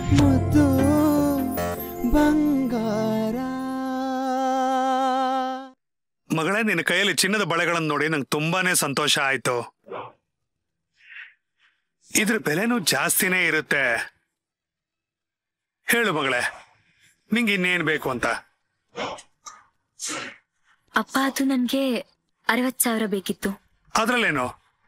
ಮುದ್ದು ಬಂಗಾರ ಮಗಳೇ ನಿನ್ನ ಕೈಯಲ್ಲಿ ಚಿನ್ನದ ಬಳೆಗಳನ್ನು ನೋಡಿ ನಂಗೆ ತುಂಬಾನೇ ಸಂತೋಷ ಆಯ್ತು ಇದ್ರ ಬೆಲೆನೂ ಜಾಸ್ತಿನೇ ಇರುತ್ತೆ ಹೇಳು ಮಗಳೇ ನಿಂಗೆ ಇನ್ನೇನ್ ಬೇಕು ಅಂತ ಅಪ್ಪ ಅದು ನನ್ಗೆ ಅರವತ್ ಸಾವಿರ ಬೇಕಿತ್ತು ಅದ್ರಲ್ಲೇನು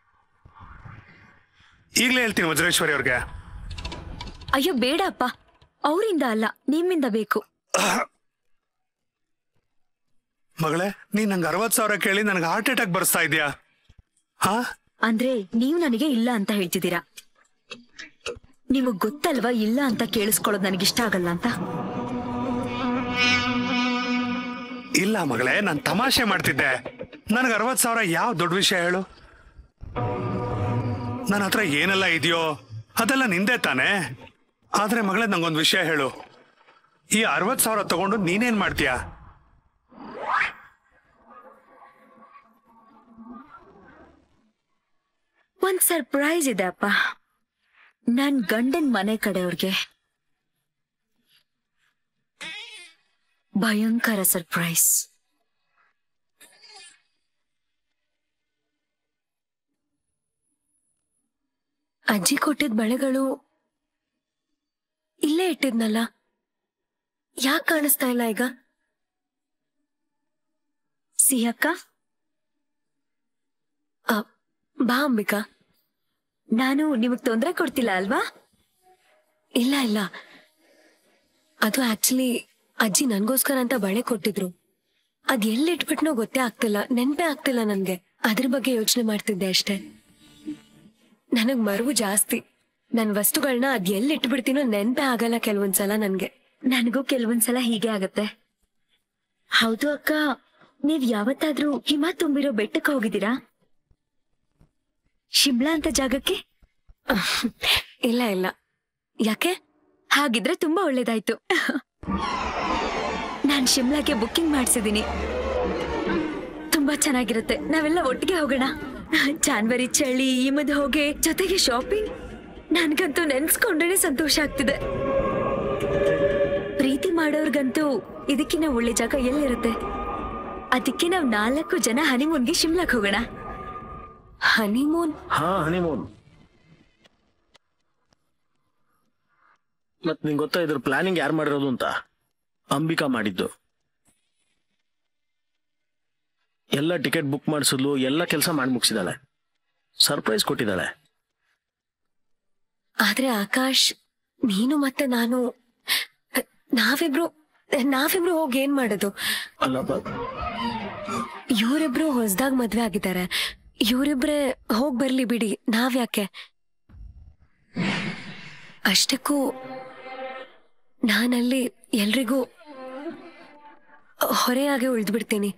ಈಗಲೇ ಹೇಳ್ತೀನಿ ವಜ್ರೇಶ್ವರಿ ಅವ್ರಿಗೆ ಅಯ್ಯೋ ಬೇಡ ಅಪ್ಪ ಅವರಿಂದ ಅಲ್ಲ ನಿಮ್ಮಿಂದ ಬೇಕು ಮಗಳೇ ನೀನ್ ನಂಗೆ ಅರವತ್ ಸಾವಿರ ಕೇಳಿ ನನಗೆ ಹಾರ್ಟ್ ಅಟ್ಯಾಕ್ ಬರ್ಸ್ತಾ ಇದೆಯಾ ಹಾ ಅಂದ್ರೆ ನೀವು ನನಗೆ ಇಲ್ಲ ಅಂತ ಹೇಳ್ತಿದ್ದೀರಾ ನಿಮಗ್ ಗೊತ್ತಲ್ವಾ ಇಲ್ಲ ಅಂತ ಕೇಳಿಸ್ಕೊಳ್ಳೋದು ನನಗಿಷ್ಟ ಆಗಲ್ಲ ಅಂತ ಇಲ್ಲ ಮಗಳೇ ನಾನು ತಮಾಷೆ ಮಾಡ್ತಿದ್ದೆ ನನಗೆ ಅರವತ್ ಸಾವಿರ ಯಾವ ದೊಡ್ಡ ವಿಷಯ ಹೇಳು ನನ್ನ ಹತ್ರ ಏನೆಲ್ಲ ಇದೆಯೋ ಅದೆಲ್ಲ ನಿಂದೆ ತಾನೆ ಆದ್ರೆ ಮಗಳೇ ನಂಗೊಂದು ವಿಷಯ ಹೇಳು ಈ ಅರವತ್ ಸಾವಿರ ತಗೊಂಡು ನೀನೇನ್ ಮಾಡ್ತೀಯಾ ಒಂದ್ ಸರ್ಪ್ರೈಸ್ ಇದೆ ಅಪ್ಪ ನನ್ ಗಂಡನ್ ಮನೆ ಕಡೆಯವ್ರಿಗೆ ಭಯಂಕರ ಸರ್ಪ್ರೈಸ್ ಅಜ್ಜಿ ಕೊಟ್ಟಿದ್ ಬಳೆಗಳು ಇಲ್ಲೇ ಇಟ್ಟಿದ್ನಲ್ಲ ಯಾಕೆ ಕಾಣಿಸ್ತಾ ಇಲ್ಲ ಈಗ ಸಿಹಕ್ಕ ಅ, ಬಾ ಅಂಬಿಕಾ ನಾನು ನಿಮಗ್ ತೊಂದರೆ ಕೊಡ್ತಿಲ್ಲ ಅಲ್ವಾ ಇಲ್ಲ ಇಲ್ಲ ಅದು ಆಕ್ಚುಲಿ ಅಜ್ಜಿ ನನ್ಗೋಸ್ಕರ ಅಂತ ಬಳೆ ಕೊಟ್ಟಿದ್ರು ಅದ್ ಎಲ್ಲಿ ಇಟ್ಬಿಟ್ನೋ ಗೊತ್ತೇ ಆಗ್ತಿಲ್ಲ ನೆನ್ಪೇ ಆಗ್ತಿಲ್ಲ ನನ್ಗೆ ಅದ್ರ ಬಗ್ಗೆ ಯೋಚನೆ ಮಾಡ್ತಿದ್ದೆ ಅಷ್ಟೇ ನನಗ್ ಮರುವು ಜಾಸ್ತಿ ನನ್ ವಸ್ತುಗಳನ್ನ ಅದ್ ಎಲ್ಲಿ ಇಟ್ಬಿಡ್ತೀನೋ ನೆನ್ಪೇ ಆಗಲ್ಲ ಕೆಲವೊಂದ್ಸಲ ನನ್ಗೆ ನನಗೂ ಕೆಲವೊಂದ್ಸಲ ಹೀಗೆ ಆಗತ್ತೆ ಹೌದು ಅಕ್ಕ ನೀವ್ ಯಾವತ್ತಾದ್ರೂ ಹಿಮ ತುಂಬಿರೋ ಬೆಟ್ಟಕ್ಕೆ ಹೋಗಿದ್ದೀರಾ ಶಿಮ್ಲಾ ಅಂತ ಜಾಗಕ್ಕೆ ಇಲ್ಲ ಇಲ್ಲ ಯಾಕೆ ಹಾಗಿದ್ರೆ ತುಂಬಾ ಒಳ್ಳೇದಾಯ್ತು ನಾನ್ ಶಿಮ್ಲಾಗೆ ಬುಕ್ಕಿಂಗ್ ಮಾಡಿಸಿದೀನಿ ತುಂಬಾ ಚೆನ್ನಾಗಿರುತ್ತೆ ನಾವೆಲ್ಲ ಒಟ್ಟಿಗೆ ಹೋಗೋಣ ಜಾನ್ವರಿ ಚಳಿ ಹಿಮದ ಹೋಗೆ ಜೊತೆಗೆ ಶಾಪಿಂಗ್ ನನ್ಗಂತೂ ನೆನ್ಸ್ಕೊಂಡ್ರೆ ಸಂತೋಷ ಆಗ್ತಿದೆ ಪ್ರೀತಿ ಮಾಡೋರ್ಗಂತೂ ಇದಕ್ಕಿನ್ನ ಒಳ್ಳೆ ಜಾಗ ಎಲ್ಲಿರುತ್ತೆ ಅದಕ್ಕೆ ನಾವ್ ನಾಲ್ಕು ಜನ ಹನಿಮೂನ್ಗೆ ಶಿಮ್ಲಾಕ್ ಹೋಗೋಣ ಹನಿಮೂನ್ ಹಾ ಹನಿಮೂನ್ ಮತ್ ನಿಂಗೆ ಗೊತ್ತಾ ಇದ್ರ ಪ್ಲಾನಿಂಗ್ ಯಾರು ಮಾಡಿರೋದು ಅಂತ ಅಂಬಿಕಾ ಮಾಡಿದ್ದು ಎಲ್ಲ ಟಿಕೆಟ್ ಬುಕ್ ಮಾಡಿಸಿದ್ಲು ಎಲ್ಲ ಕೆಲಸ ಮಾಡಿ ಮುಗಿಸಿದಾಳೆ ಸರ್ಪ್ರೈಸ್ ಕೊಟ್ಟಿದ್ದಾಳೆ ಆದ್ರೆ ಆಕಾಶ್ ನೀನು ಮತ್ತೆ ನಾನು ನಾವಿಬ್ರು ನಾವಿಬ್ರು ಹೋಗಿ ಏನ್ ಮಾಡೋದು ಅಲ್ಲಪ್ಪ ಇವರಿಬ್ರು ಹೊಸದಾಗ್ ಮದ್ವೆ ಆಗಿದ್ದಾರೆ ಇವರಿಬ್ರೆ ಹೋಗ್ ಬರ್ಲಿ ಬಿಡಿ ನಾವ್ಯಾಕೆ ಅಷ್ಟಕ್ಕೂ ನಾನಲ್ಲಿ ಎಲ್ರಿಗೂ ಹೊರೆಯಾಗೆ ಉಳಿದ್ಬಿಡ್ತೀನಿ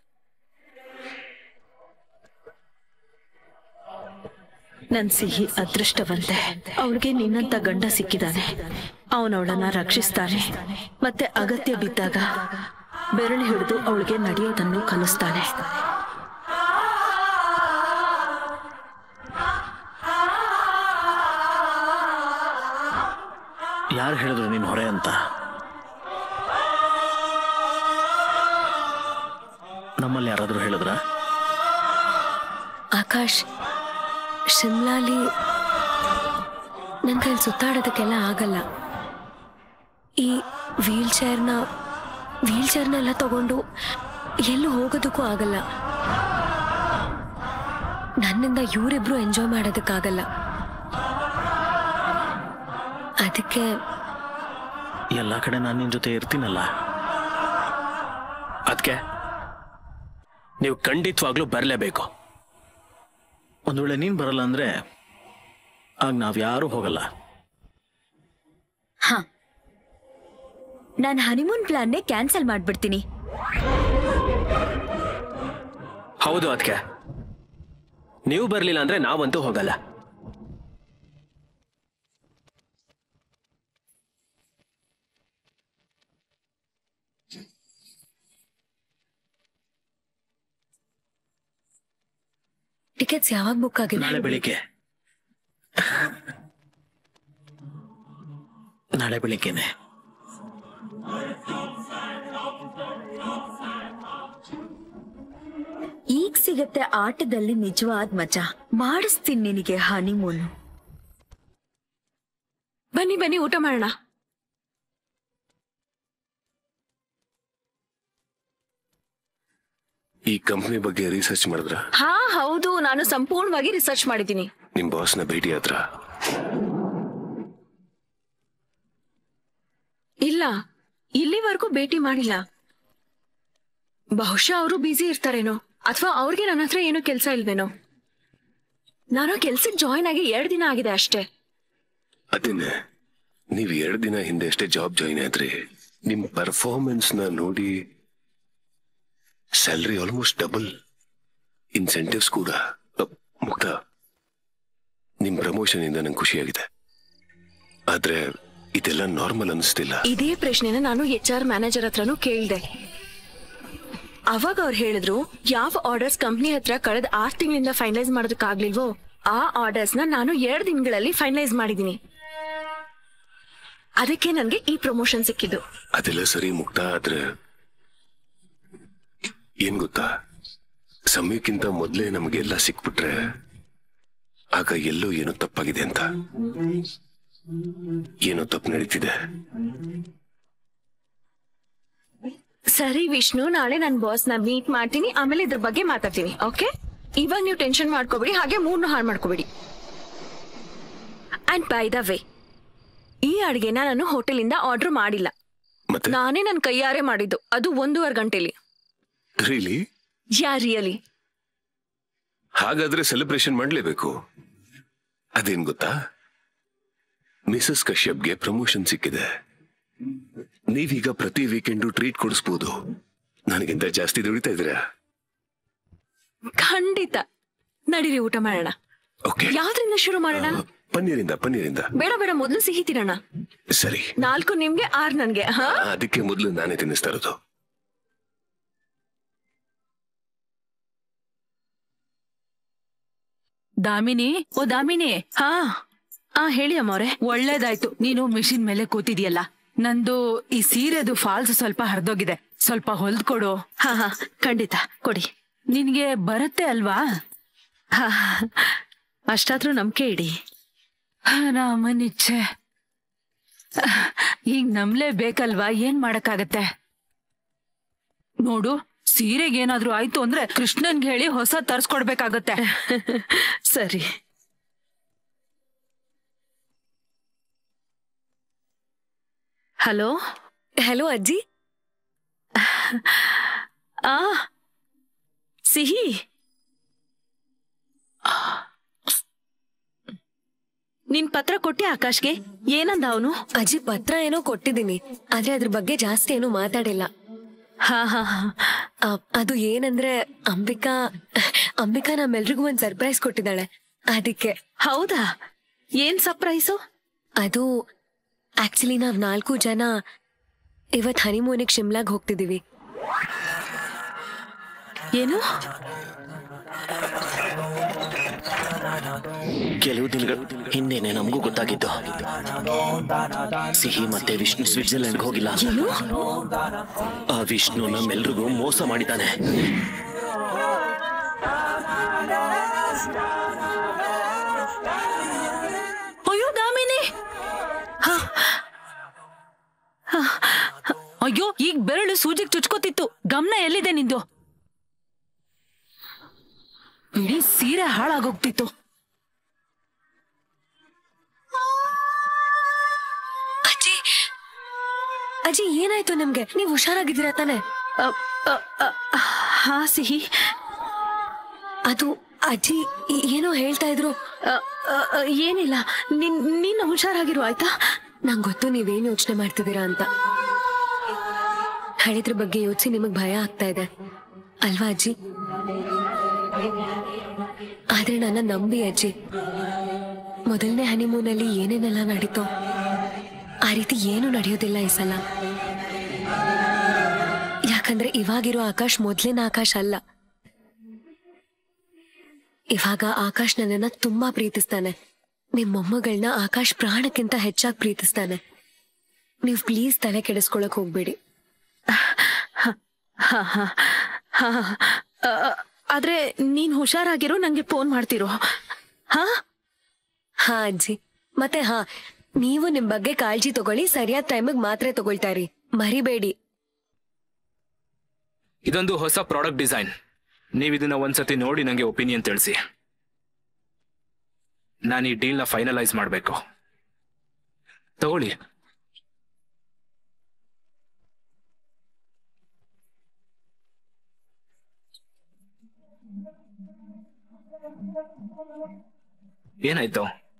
ನನ್ ಸಿಹಿ ಅದೃಷ್ಟವಂತೆ ಅವಳಿಗೆ ನಿನ್ನಂತ ಗಂಡ ಸಿಕ್ಕಿದಾನೆ ಅವನವಳನ್ನ ರಕ್ಷಿಸ್ತಾನೆ ಮತ್ತೆ ಅಗತ್ಯ ಬಿದ್ದಾಗ ಬೆರಳು ಹಿಡಿದು ಅವಳಿಗೆ ನಡೆಯೋದನ್ನು ಕಲಿಸ್ತಾನೆ ಯಾರು ಹೇಳಿದ್ರು ನೀನ್ ಹೊರೆ ಅಂತ ನಮ್ಮಲ್ಲಿ ಯಾರಾದ್ರೂ ಹೇಳಿದ್ರ ಆಕಾಶ್ ಶಿಮ್ಲಾಲಿ ನನ್ನ ಕೈಲಿ ಸುತ್ತಾಡೋದಕ್ಕೆಲ್ಲ ಆಗಲ್ಲ ಈ ವೀಲ್ ಚೇರ್ನ ವೀಲ್ ಚೇರ್ನೆಲ್ಲ ತಗೊಂಡು ಎಲ್ಲೂ ಹೋಗೋದಕ್ಕೂ ಆಗಲ್ಲ ನನ್ನಿಂದ ಇವರಿಬ್ರು ಎಂಜಾಯ್ ಮಾಡೋದಕ್ಕಾಗಲ್ಲ ಅದಕ್ಕೆ ಎಲ್ಲಾ ಕಡೆ ನಾನು ನಿನ್ ಜೊತೆ ಇರ್ತೀನಲ್ಲ ಅದಕ್ಕೆ ನೀವು ಖಂಡಿತವಾಗ್ಲೂ ಬರಲೇಬೇಕು ಒಂದ್ ವೇಳೆ ನೀನ್ ಬರಲ್ಲ ಅಂದ್ರೆ ಆಗ ನಾವ್ ಯಾರು ಹೋಗಲ್ಲ ಹಾ ನಾನು ಹನಿಮೂನ್ ಪ್ಲಾನ್ನೇ ಕ್ಯಾನ್ಸಲ್ ಮಾಡ್ಬಿಡ್ತೀನಿ ಹೌದು ಅದಕ್ಕೆ ನೀವು ಬರಲಿಲ್ಲ ಅಂದ್ರೆ ನಾವಂತೂ ಹೋಗಲ್ಲ ಟಿಕೆಟ್ಸ್ ಯಾವಾಗ ಬುಕ್ ಆಗಿದೆ ನಾಳೆ ಬೆಳಿಗ್ಗೆ ನಾಳೆ ಬೆಳಿಗ್ಗೆನೆ ಈಗ ಸಿಗತ್ತೆ ಆಟದಲ್ಲಿ ನಿಜವಾದ ಮಜಾ ಮಾಡಿಸ್ತೀನಿ ನಿನಗೆ ಹನಿಮೂನ್ ಬನ್ನಿ ಬನ್ನಿ ಊಟ ಮಾಡೋಣ ಈ ಕಂಪ್ನಿ ಬಗ್ಗೆ ರಿಸರ್ಚ್ ಮಾಡಿದ್ರ ಹಾ ಹೌದು ನಾನು ಸಂಪೂರ್ಣವಾಗಿ ರಿಸರ್ಚ್ ಮಾಡಿದ್ದೀನಿ ನಿಮ್ ಬಾಸ್ನ ಭೇಟಿ ಆದ್ರ ಇಲ್ಲ ಇಲ್ಲಿವರೆಗೂ ಭೇಟಿ ಮಾಡಿಲ್ಲ ಬಹುಶಃ ಅವರು ಬ್ಯುಸಿ ಇರ್ತಾರೇನೋ ಅಥವಾ ಅವ್ರಿಗೆ ನನ್ನ ಹತ್ರ ಏನೂ ಕೆಲಸ ಇಲ್ವೇನೋ ನಾನು ಕೆಲ್ಸಕ್ಕೆ ಜಾಯ್ನ್ ಆಗಿ ಎರಡು ದಿನ ಆಗಿದೆ ಅಷ್ಟೇ ಅದೇನೆ ನೀವ್ ಎರಡ್ ದಿನ ಹಿಂದೆ ಅಷ್ಟೇ ಜಾಬ್ ಜಾಯಿನ್ ಆದ್ರಿ ನಿಮ್ ಪರ್ಫಾರ್ಮೆನ್ಸ್ ನ ನೋಡಿ ಸ್ಯಾಲ್ರಿ ಆಲ್ಮೋಸ್ಟ್ ಡಬಲ್ ಇನ್ಸೆಂಟಿವ್ಸ್ ಕೂಡ ಅ, ಮುಕ್ತ ನಿಮ್ ಪ್ರಮೋಷನ್ ಇಂದ ನಂಗೆ ಖುಷಿಯಾಗಿದೆ ಆದ್ರೆ ಇದೆಲ್ಲ ನಾರ್ಮಲ್ ಅನಿಸ್ತಿಲ್ಲ ಇದೇ ಪ್ರಶ್ನೆನ ನಾನು ಎಚ್ ಆರ್ ಮ್ಯಾನೇಜರ್ ಹತ್ರನೂ ಕೇಳಿದೆ ಅವಾಗ ಅವ್ರು ಹೇಳಿದ್ರು ಯಾವ ಆರ್ಡರ್ಸ್ ಕಂಪ್ನಿ ಹತ್ರ ಕಳೆದ ಆರ್ ತಿಂಗಳಿಂದ ಫೈನಲೈಸ್ ಮಾಡೋದಕ್ಕಾಗ್ಲಿಲ್ವೋ ಆ ಆರ್ಡರ್ಸ್ ನ ನಾನು ಎರಡು ದಿನಗಳಲ್ಲಿ ಫೈನಲೈಸ್ ಮಾಡಿದೀನಿ ಅದಕ್ಕೆ ನನ್ಗೆ ಈ ಪ್ರಮೋಷನ್ ಸಿಕ್ಕಿದ್ದು ಅದೆಲ್ಲ ಸರಿ ಮುಕ್ತ ಆದ್ರೆ ಏನ್ ಗೊತ್ತಾ ಸಮಯಕ್ಕಿಂತ ಮೊದ್ಲೇ ನಮಗೆಲ್ಲ ಸಿಕ್ಬಿಟ್ರೆ ಆಗ ಎಲ್ಲೋ ಏನೋ ತಪ್ಪಾಗಿದೆ ಅಂತ ಏನೋ ತಪ್ಪು ನಡೀತಿದೆ ಸರಿ ವಿಷ್ಣು ನಾಳೆ ನನ್ನ ಬಾಸ್ ನ ಮೀಟ್ ಮಾಡ್ತೀನಿ ಆಮೇಲೆ ಇದ್ರ ಬಗ್ಗೆ ಮಾತಾಡ್ತೀನಿ ಓಕೆ ಇವಾಗ ನೀವು ಟೆನ್ಷನ್ ಮಾಡ್ಕೋಬೇಡಿ ಹಾಗೆ ಮೂರ್ನು ಹಾಳು ಮಾಡ್ಕೋಬೇಡಿ ಅಂಡ್ ಬೈ ದ ವೇ ಈ ಅಡಿಗೆನ ನಾನು ಹೋಟೆಲಿಂದ ಆರ್ಡರ್ ಮಾಡಿಲ್ಲ ಮತ್ತೆ ನಾನೇ ನನ್ನ ಕೈಯಾರೆ ಮಾಡಿದ್ದು ಅದು ಒಂದೂವರೆ ಗಂಟೆಲಿ ರೀಲಿ ಯಾ ರಿಯಲಿ ಹಾಗಾದ್ರೆ ಸೆಲೆಬ್ರೇಷನ್ ಮಾಡ್ಲೇಬೇಕು ಅದೇನ್ ಗೊತ್ತಾ ಮಿಸಸ್ ಕಶ್ಯಪ್ಗೆ ಪ್ರಮೋಷನ್ ಸಿಕ್ಕಿದೆ ನೀವೀಗ ಪ್ರತಿ ವೀಕೆಂಡು ಟ್ರೀಟ್ ಕೊಡಿಸ್ಬೋದು ನನಗಿಂತ ಜಾಸ್ತಿ ದುಡಿತಾ ಇದ್ದೀರಾ ಖಂಡಿತ ನಡೀರಿ ಊಟ ಮಾಡೋಣ ಓಕೆ ಯಾವ್ದ್ರಿಂದ ಶುರು ಮಾಡೋಣ ಪನ್ನೀರಿಂದ ಪನ್ನೀರಿಂದ ಬೇಡ ಬೇಡ ಮೊದಲು ಸಿಹಿ ತಿನ್ನೋಣ ಸರಿ ನಾಲ್ಕು ನಿಮ್ಗೆ ಆರ್ ನನ್ಗೆ ಹಾ ಆ, ಅದಕ್ಕೆ ಮೊದಲು ನಾನೇ ತಿನ್ನಿಸ್ತಾ ಇರೋದು ದಾಮಿನಿ ಓ ದಾಮಿನಿ ಹಾ ಆ ಹೇಳಿ ಅಮ್ಮವ್ರೆ ಒಳ್ಳೇದಾಯ್ತು ನೀನು ಮಿಷಿನ್ ಮೇಲೆ ಕೂತಿದ್ಯಲ್ಲ ನಂದು ಈ ಸೀರೆದು ಫಾಲ್ಸ್ ಸ್ವಲ್ಪ ಹರಿದೋಗಿದೆ ಸ್ವಲ್ಪ ಹೊಲ್ದ್ಕೊಡು ಹಾ ಹಾ ಖಂಡಿತ ಕೊಡಿ ನಿನ್ಗೆ ಬರುತ್ತೆ ಅಲ್ವಾ ಹಾ ಅಷ್ಟಾದ್ರೂ ನಂಬಿಕೆ ಇಡಿ ರಾಮನಿಚ್ಛೆ ಈಗ ನಂಬ್ಲೇಬೇಕಲ್ವಾ ಏನ್ ಮಾಡಕ್ಕಾಗತ್ತೆ ನೋಡು ಸೀರೆಗೇನಾದ್ರೂ ಆಯ್ತು ಅಂದ್ರೆ ಕೃಷ್ಣನ್ಗೆ ಹೇಳಿ ಹೊಸ ತರ್ಸ್ಕೊಡ್ಬೇಕಾಗತ್ತೆ ಸರಿ ಹಲೋ ಹಲೋ ಅಜ್ಜಿ ಆ ಸಿಹಿ ನಿನ್ ಪತ್ರ ಕೊಟ್ಟೆ ಆಕಾಶ್ಗೆ ಏನಂದ ಅವನು ಅಜ್ಜಿ ಪತ್ರ ಏನೋ ಕೊಟ್ಟಿದ್ದೀನಿ ಆದ್ರೆ ಅದ್ರ ಬಗ್ಗೆ ಜಾಸ್ತಿ ಏನೂ ಮಾತಾಡಿಲ್ಲ ಹಾ ಹಾ ಹಾ ಆ, ಅದು ಏನಂದ್ರೆ ಅಂಬಿಕಾ ಅಂಬಿಕಾ ನಮ್ಮೆಲ್ರಿಗೂ ಒಂದ್ ಸರ್ಪ್ರೈಸ್ ಕೊಟ್ಟಿದ್ದಾಳೆ ಅದಕ್ಕೆ ಹೌದಾ ಏನ್ ಸರ್ಪ್ರೈಸು ಅದು ಆಕ್ಚುಲಿ ನಾವ್ ನಾಲ್ಕು ಜನ ಇವತ್ ಹನಿಮೂನಿಗೆ ಶಿಮ್ಲಾಗ್ ಹೋಗ್ತಿದೀವಿ ಏನು ಕೆಲವು ದಿನಗಳ ಹಿಂದೆನೆ ನಮಗೂ ಗೊತ್ತಾಗಿದ್ದು ಸಿಹಿ ಮತ್ತೆ ವಿಷ್ಣು ಸ್ವಿಟ್ಜರ್ಲೆಂಡ್ಗೆ ಹೋಗಿಲ್ಲ ಆ ವಿಷ್ಣು ನಮ್ಮೆಲ್ರಿಗೂ ಮೋಸ ಮಾಡಿದ್ದಾನೆ ಅಯ್ಯೋ ದಾಮಿನಿ ಅಯ್ಯೋ ಈಗ ಬೆರಳು ಸೂಜಿಗ್ ಚುಚ್ಕೋತಿತ್ತು ಗಮನ ಎಲ್ಲಿದೆ ನಿಂದು ಇಡೀ ಸೀರೆ ಹಾಳಾಗೋಗ್ತಿತ್ತು ಅಜ್ಜಿ ಅಜ್ಜಿ ಏನಾಯ್ತು ನಿಮ್ಗೆ ನೀವ್ ಹುಷಾರಾಗಿದ್ದೀರಾ ತಾನೆ ಅ, ಅ, ಅ, ಹಾ ಸಿಹಿ ಅದು ಅಜ್ಜಿ ಈ- ಏನೋ ಹೇಳ್ತಾ ಇದ್ರು ಅ, ಅ, ಅ, ಏನಿಲ್ಲ ನಿನ್ ನೀನು ಹುಷಾರಾಗಿರು ಆಯ್ತಾ ನಂಗ್ ಗೊತ್ತು ನೀವೇನ್ ಯೋಚನೆ ಮಾಡ್ತಿದ್ದೀರಾ ಅಂತ ಹಳಿದ್ರ ಬಗ್ಗೆ ಯೋಚಿಸಿ ನಿಮಗ್ ಭಯ ಆಗ್ತಾ ಇದೆ ಅಲ್ವಾ ಅಜ್ಜಿ ಆದ್ರೆ ನನ್ನ ನಂಬಿ ಅಜ್ಜಿ ಮೊದಲನೇ ಹನಿಮೂನಲ್ಲಿ ಏನೇನೆಲ್ಲ ನಡೀತೋ ಆ ರೀತಿ ಏನು ನಡೆಯೋದಿಲ್ಲ ಈ ಸಲ ಯಾಕಂದ್ರೆ ಇವಾಗಿರೋ ಆಕಾಶ್ ಮೊದ್ಲಿನ ಆಕಾಶ್ ಅಲ್ಲ ಇವಾಗ ಆಕಾಶ್ ನನ್ನನ್ನ ತುಂಬಾ ಪ್ರೀತಿಸ್ತಾನೆ ನಿಮ್ ಮೊಮ್ಮಗಳನ್ನ ಆಕಾಶ್ ಪ್ರಾಣಕ್ಕಿಂತ ಹೆಚ್ಚಾಗಿ ಪ್ರೀತಿಸ್ತಾನೆ ನೀವು ಪ್ಲೀಸ್ ತಲೆ ಕೆಡಿಸ್ಕೊಳಕ್ ಹೋಗ್ಬೇಡಿ ಹಾ ಹಾ ಹಾ ಆ, ಆದ್ರೆ ನೀನ್ ಹುಷಾರಾಗಿರೋ ನಂಗೆ ಫೋನ್ ಮಾಡ್ತಿರೋ ಹಾ ಹಾ ಅಜ್ಜಿ ಮತ್ತೆ ಹಾ ನೀವು ನಿಮ್ ಬಗ್ಗೆ ಕಾಳಜಿ ತಗೊಳ್ಳಿ ಸರಿಯಾದ ಟೈಮಿಗೆ ಮಾತ್ರೆ ತಗೊಳ್ತಾ ಇರಿ ಮರಿಬೇಡಿ ಇದೊಂದು ಹೊಸ ಪ್ರಾಡಕ್ಟ್ ಡಿಸೈನ್ ನೀವು ಇದನ್ನ ಒಂದ್ಸತಿ ನೋಡಿ ನಂಗೆ ಒಪಿನಿಯನ್ ತಿಳಿಸಿ ನಾನು ಈ ಡೀಲ್ನ ಫೈನಲೈಸ್ ಮಾಡಬೇಕು ತಗೊಳ್ಳಿ ಏನಾಯ್ತು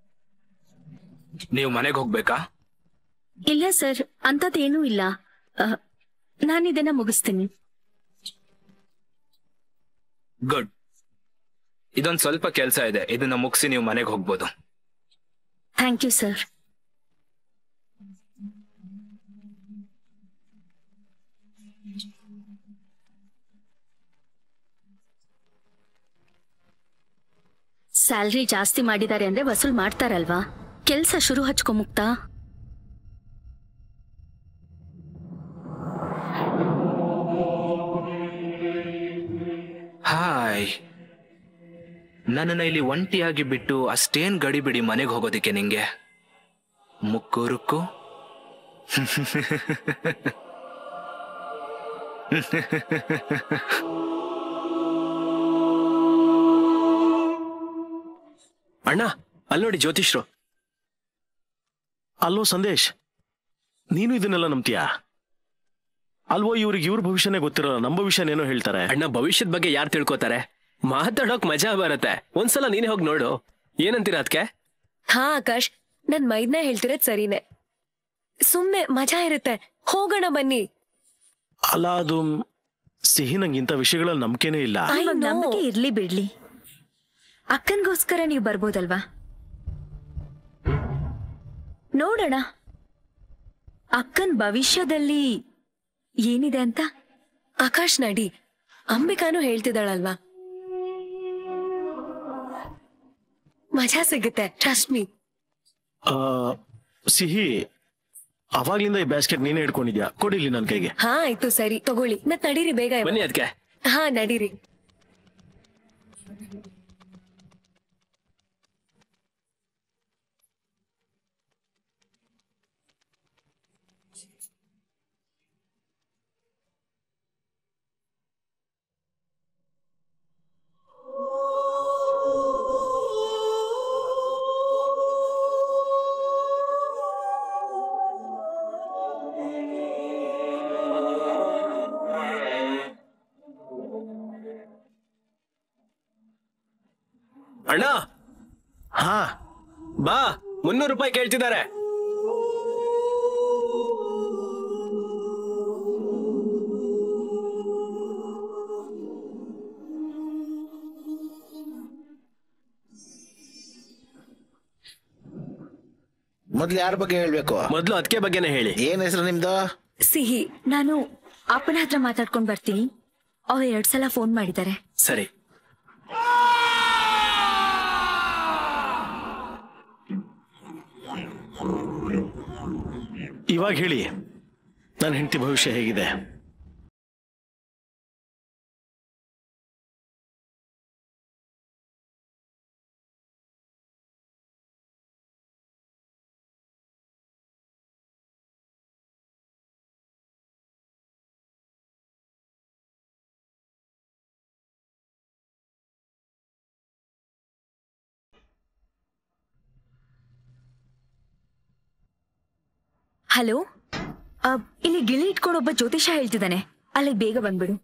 ನೀವು ಮನೆಗೆ ಹೋಗ್ಬೇಕಾ ಇಲ್ಲ ಸರ್ ಅಂತದೇನೂ ಇಲ್ಲ ನಾನು ಇದನ್ನ ಮುಗಿಸ್ತೀನಿ ಗುಡ್ ಇದೊಂದು ಸ್ವಲ್ಪ ಕೆಲಸ ಇದೆ ಇದನ್ನ ಮುಗಿಸಿ ನೀವು ಮನೆಗೆ ಹೋಗ್ಬೋದು ಥ್ಯಾಂಕ್ ಯು ಸರ್ ಸ್ಯಾಲ್ರಿ ಜಾಸ್ತಿ ಮಾಡಿದ್ದಾರೆ ಅಂದ್ರೆ ವಸೂಲ್ ಮಾಡ್ತಾರಲ್ವಾ ಕೆಲ್ಸ ಶುರು ಹಚ್ಕೊ ಮುಕ್ತಾ ಹಾಯ್ ನನ್ನನ್ನ ಇಲ್ಲಿ ಒಂಟಿಯಾಗಿ ಬಿಟ್ಟು ಅಷ್ಟೇನ್ ಗಡಿ ಬಿಡಿ ಮನೆಗೆ ಹೋಗೋದಿಕ್ಕೆ ನಿಂಗೆ ಮುಕ್ಕು ರುಕ್ಕು ಅಣ್ಣ ಅಲ್ಲಿ ನೋಡಿ ಜ್ಯೋತಿಷ್ರು ಅಲ್ಲೋ ಸಂದೇಶ್ ನೀನು ಇದನ್ನೆಲ್ಲ ನಂಬ್ತೀಯಾ ಅಲ್ವೋ ಇವ್ರಿಗೆ ಇವ್ರ ಭವಿಷ್ಯನೇ ಗೊತ್ತಿರಲ್ಲ ನಮ್ಮ ಭವಿಷ್ಯನೇನೋ ಹೇಳ್ತಾರೆ ಅಣ್ಣ ಭವಿಷ್ಯದ ಬಗ್ಗೆ ಯಾರು ತಿಳ್ಕೊತಾರೆ ಮಾತಾಡೋಕ್ ಮಜಾ ಬರುತ್ತೆ ಒಂದ್ಸಲ ನೀನೇ ಹೋಗಿ ನೋಡು ಏನಂತೀರ ಅದಕ್ಕೆ ಹಾ ಆಕಾಶ್ ನನ್ ಮೈದ್ನ ಹೇಳ್ತಿರೋದ್ ಸರಿನೇ ಸುಮ್ನೆ ಮಜಾ ಇರುತ್ತೆ ಹೋಗೋಣ ಬನ್ನಿ ಅಲ್ಲ ಅದು ಸಿಹಿ ನಂಗೆ ಇಂಥ ವಿಷಯಗಳಲ್ಲಿ ನಂಬಿಕೆನೇ ಇಲ್ಲ I ಇವಾಗ know. ನಂಬಿಕೆ ಇರ್ಲಿ ಬಿಡ್ಲಿ ಅಕ್ಕನ್ಗೋಸ್ಕರ ನೀವು ಬರ್ಬೋದಲ್ವಾ ನೋಡೋಣ ಅಕ್ಕನ್ ಭವಿಷ್ಯದಲ್ಲಿ ಏನಿದೆ ಅಂತ ಆಕಾಶ್ ನಡಿ ಅಂಬಿಕಾನು ಹೇಳ್ತಿದ್ದಾಳಲ್ವಾ ಮಜಾ ಸಿಗುತ್ತೆ ಟ್ರಸ್ಟ್ ಮೀ ಆ, ಸಿಹಿ ಅವಾಗ್ಲಿಂದ ಈ ಬ್ಯಾಸ್ಕೆಟ್ ನೀನೇ ಹಿಡ್ಕೊಂಡಿದ್ಯಾ ಕೊಡಿಲಿ ನನ್ನ ಕೈಗೆ ಹಾ ಆಯ್ತು ಸರಿ ತಗೊಳ್ಳಿ ಮತ್ ನಡೀರಿ ಬೇಗ ಇವಾಗ. ಬನ್ನಿ ಅದಕ್ಕೆ ಹಾ ನಡೀರಿ ಅಣ್ಣ ಹಾ ಬಾ ಮುನ್ನೂರು ರೂಪಾಯಿ ಕೇಳ್ತಿದ್ದಾರೆ ಮೊದ್ಲು ಯಾರ ಬಗ್ಗೆ ಹೇಳ್ಬೇಕು ಮೊದ್ಲು ಅದಕ್ಕೆ ಬಗ್ಗೆನೇ ಹೇಳಿ ಏನ್ ಹೆಸರು ನಿಮ್ದು ಸಿಹಿ ನಾನು ಅಪ್ಪನ ಹತ್ರ ಮಾತಾಡ್ಕೊಂಡ್ ಬರ್ತೀನಿ ಅವ್ರು ಎರಡ್ ಸಲ ಫೋನ್ ಮಾಡಿದ್ದಾರೆ ಸರಿ ಇವಾಗ ಹೇಳಿ ನನ್ನ ಹೆಂಡತಿ ಭವಿಷ್ಯ ಹೇಗಿದೆ ಹಲೋ ಆ, ಇಲ್ಲಿ ಗಿಳಿ ಇಟ್ಕೊಂಡು ಒಬ್ಬ ಜ್ಯೋತಿಷ ಹೇಳ್ತಿದ್ದಾನೆ ಅಲ್ಲಿಗೆ ಬೇಗ ಬಂದ್ಬಿಡು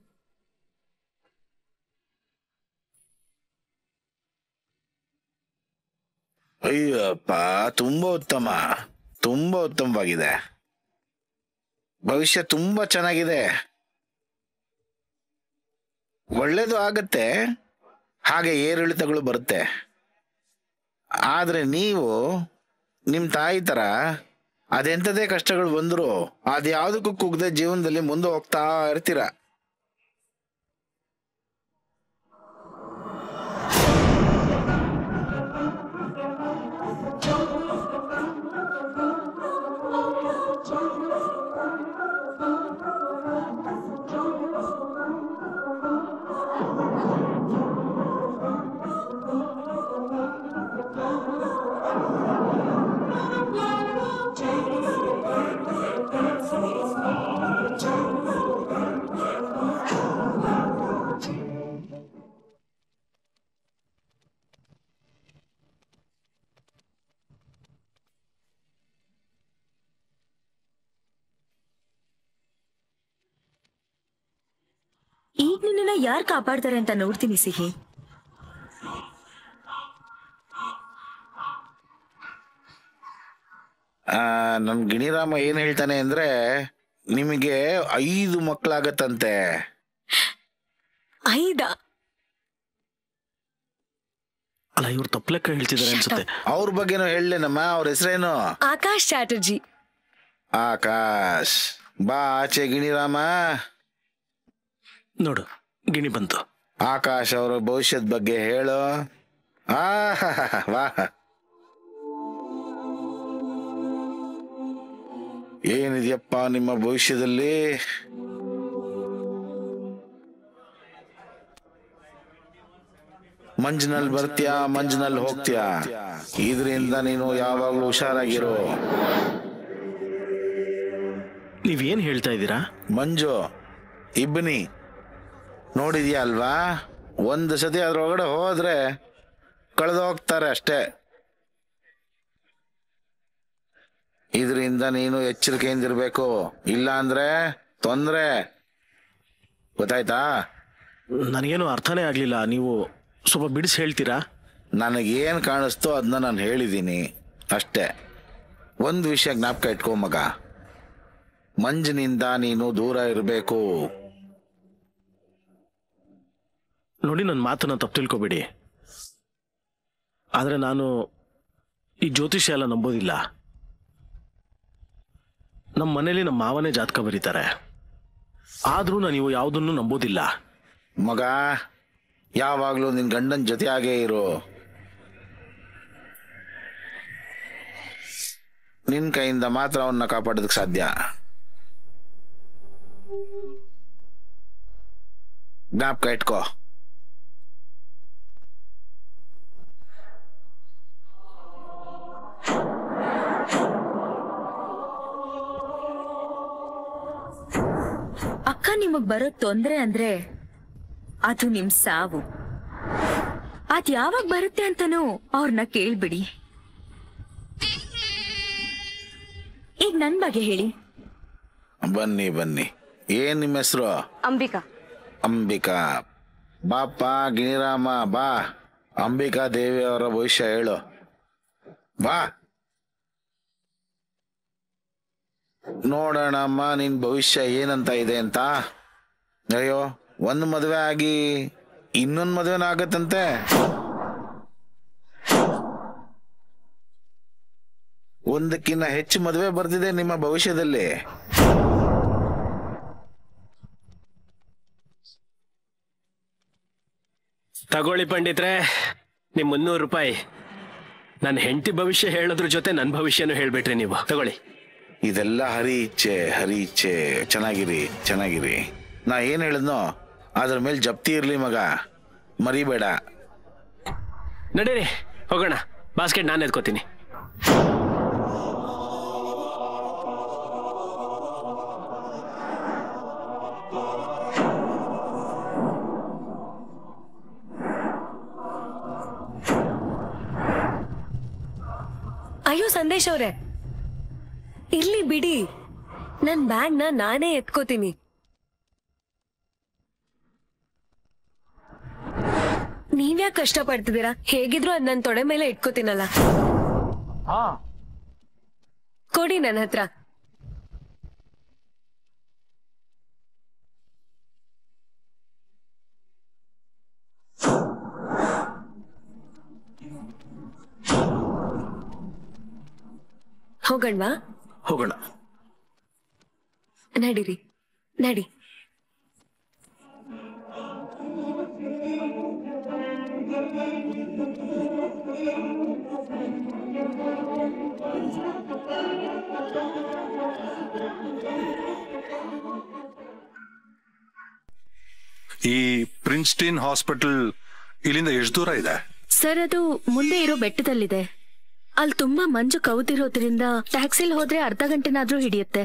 ಅಯ್ಯಪ್ಪ ತುಂಬಾ ಉತ್ತಮ ತುಂಬಾ ಉತ್ತಮವಾಗಿದೆ ಭವಿಷ್ಯ ತುಂಬಾ ಚೆನ್ನಾಗಿದೆ ಒಳ್ಳೇದು ಆಗತ್ತೆ ಹಾಗೆ ಏರಿಳಿತಗಳು ಬರುತ್ತೆ ಆದ್ರೆ ನೀವು ನಿಮ್ ತಾಯಿ ತರ ಅದೆಂಥದೇ ಕಷ್ಟಗಳು ಬಂದ್ರು ಅದ್ಯಾವುದಕ್ಕೂ ಕುಗ್ದೆ ಜೀವನದಲ್ಲಿ ಮುಂದೆ ಹೋಗ್ತಾ ಇರ್ತೀರ ಈಗ ನಿನ್ನನ್ನ ಯಾರು ಕಾಪಾಡ್ತಾರೆ ಅಂತ ನೋಡ್ತೀನಿ ಸಿಹಿ ಆ, ನಮ್ ಗಿಣಿರಾಮ ಏನ್ ಹೇಳ್ತಾನೆ ಅಂದ್ರೆ ನಿಮಗೆ ಐದು ಮಕ್ಕಳಾಗತ್ತಂತೆ ಐದ ಅಲ್ಲ ಇವ್ರು ತಪ್ಪಲೆಕ್ಕ ಹೇಳ್ತಿದ್ದಾರೆ ಅನ್ಸುತ್ತೆ ಅವ್ರ ಬಗ್ಗೆನೂ ಹೇಳಲೇನಮ್ಮ ಅವ್ರ ಹೆಸರೇನು ಆಕಾಶ್ ಚಾಟರ್ಜಿ ಆಕಾಶ್ ಬಾ ಆಚೆ ಗಿಣಿರಾಮ ನೋಡು ಗಿಣಿ ಬಂತು ಆಕಾಶ್ ಅವರ ಭವಿಷ್ಯದ ಬಗ್ಗೆ ಹೇಳು ಆ ವಾ ಏನಿದೆಯಪ್ಪ ನಿಮ್ಮ ಭವಿಷ್ಯದಲ್ಲಿ ಮಂಜಿನಲ್ಲಿ ಬರ್ತೀಯಾ ಮಂಜಿನಲ್ಲಿ ಹೋಗ್ತೀಯಾ ಇದರಿಂದ ನೀನು ಯಾವಾಗ್ಲೂ ಹುಷಾರಾಗಿರು ನೀವೇನ್ ಹೇಳ್ತಾ ಇದ್ದೀರಾ ಮಂಜು ಇಬ್ಬನಿ ನೋಡಿದ್ಯಾ ಅಲ್ವಾ ಒಂದು ಸತಿ ಅದ್ರೊಳಗಡೆ ಹೋದ್ರೆ ಕಳೆದು ಹೋಗ್ತಾರೆ ಅಷ್ಟೇ ಇದರಿಂದ ನೀನು ಎಚ್ಚರಿಕೆಯಿಂದಿರ್ಬೇಕು ಇಲ್ಲ ಅಂದ್ರೆ ತೊಂದ್ರೆ ಗೊತ್ತಾಯ್ತಾ ನನಗೇನು ಅರ್ಥನೇ ಆಗ್ಲಿಲ್ಲ ನೀವು ಸ್ವಲ್ಪ ಬಿಡಿಸಿ ಹೇಳ್ತೀರಾ ನನಗೇನು ಕಾಣಿಸ್ತೋ ಅದನ್ನ ನಾನು ಹೇಳಿದ್ದೀನಿ ಅಷ್ಟೇ ಒಂದು ವಿಷಯ ಜ್ಞಾಪಕ ಇಟ್ಕೋ ಮಗ ಮಂಜಿನಿಂದ ನೀನು ದೂರ ಇರಬೇಕು ನೋಡಿ ನನ್ನ ಮಾತನ್ನ ತಪ್ಪು ತಿಳ್ಕೊಬೇಡಿ ಆದ್ರೆ ನಾನು ಈ ಜ್ಯೋತಿಷ್ಯ ಎಲ್ಲ ನಂಬೋದಿಲ್ಲ ನಮ್ಮ ಮನೇಲಿ ನಮ್ಮ ಮಾವನೇ ಜಾತಕ ಬರೀತಾರೆ ಆದ್ರೂ ನಾನು ಇವು ಯಾವುದನ್ನು ನಂಬೋದಿಲ್ಲ ಮಗ ಯಾವಾಗ್ಲೂ ನಿನ್ ಗಂಡನ ಜೊತೆ ಆಗೇ ಇರು ನಿನ್ ಕೈಯಿಂದ ಮಾತ್ರ ಅವನ್ನ ಕಾಪಾಡೋದಕ್ಕೆ ಸಾಧ್ಯ ಜ್ಞಾಪಕ ಇಟ್ಕೋ ಅಕ್ಕ ನಿಮಗ್ ಬರೋ ತೊಂದ್ರೆ ಅಂದ್ರೆ ಅದು ನಿಮ್ ಸಾವು ಅದ್ ಯಾವಾಗ ಬರುತ್ತೆ ಅಂತನೂ ಅವ್ರನ್ನ ಕೇಳ್ಬಿಡಿ ಈಗ ನನ್ ಬಗ್ಗೆ ಹೇಳಿ ಬನ್ನಿ ಬನ್ನಿ ಏನ್ ನಿಮ್ಮ ಹೆಸರು ಅಂಬಿಕಾ ಅಂಬಿಕಾ ಬಾಪ ಗಿಣಿರಾಮ ಬಾ ಅಂಬಿಕಾ ದೇವಿ ಅವರ ಭವಿಷ್ಯ ಹೇಳು ಬಾ ನೋಡೋಣಮ್ಮ ನಿನ್ ಭವಿಷ್ಯ ಏನಂತ ಇದೆ ಅಂತ ಅಯ್ಯೋ ಒಂದು ಮದುವೆ ಆಗಿ ಇನ್ನೊಂದು ಮದುವೆನ ಆಗತ್ತಂತೆ ಒಂದಕ್ಕಿಂತ ಹೆಚ್ಚು ಮದುವೆ ಬರ್ತಿದೆ ನಿಮ್ಮ ಭವಿಷ್ಯದಲ್ಲಿ ತಗೊಳ್ಳಿ ಪಂಡಿತ್ರೆ ನಿಮ್ ಮುನ್ನೂರು ರೂಪಾಯಿ ನನ್ನ ಹೆಂಡತಿ ಭವಿಷ್ಯ ಹೇಳೋದ್ರ ಜೊತೆ ನನ್ನ ಭವಿಷ್ಯನೂ ಹೇಳ್ಬಿಟ್ರಿ ನೀವು ತಗೊಳ್ಳಿ ಇದೆಲ್ಲ ಹರಿ ಇಚ್ಛೆ ಹರಿ ಇಚ್ಛೆ ಚೆನ್ನಾಗಿರಿ ಚೆನ್ನಾಗಿರಿ ನಾ ಏನ್ ಹೇಳಿದ್ನೋ ಅದ್ರ ಮೇಲೆ ಜಪ್ತಿ ಇರ್ಲಿ ಮಗ ಮರಿಬೇಡ ನಡೀರಿ ಹೋಗೋಣ ಬಾಸ್ಕೆಟ್ ನಾನು ಎತ್ಕೋತೀನಿ ಅಯ್ಯೋ ಸಂದೇಶ್ ಅವ್ರೆ ಇರ್ಲಿ ಬಿಡಿ ನನ್ ಬ್ಯಾಗ್ನ ನಾನೇ ಎತ್ಕೋತೀನಿ ನೀವ್ಯಾಕ್ ಕಷ್ಟ ಪಡ್ತಿದ್ದೀರಾ ಹೇಗಿದ್ರು ಅದ್ ನನ್ ತೊಡೆ ಮೇಲೆ ಇಟ್ಕೋತೀನಲ್ಲ ಕೊಡಿ ನನ್ನ ಹತ್ರ ಹೋಗಣ್ವಾ ಹೋಗೋಣ ನಡೀರಿ ನಡಿ ಈ ಪ್ರಿನ್ಸ್ಟಿನ್ ಹಾಸ್ಪಿಟಲ್ ಇಲ್ಲಿಂದ ಎಷ್ಟು ದೂರ ಇದೆ ಸರ್ ಅದು ಮುಂದೆ ಇರೋ ಬೆಟ್ಟದಲ್ಲಿದೆ ಅಲ್ಲಿ ತುಂಬಾ ಮಂಜು ಕವುತಿರೋದ್ರಿಂದ ಟ್ಯಾಕ್ಸಿಲ್ ಹೋದ್ರೆ ಅರ್ಧ ಗಂಟೆನಾದ್ರೂ ಹಿಡಿಯುತ್ತೆ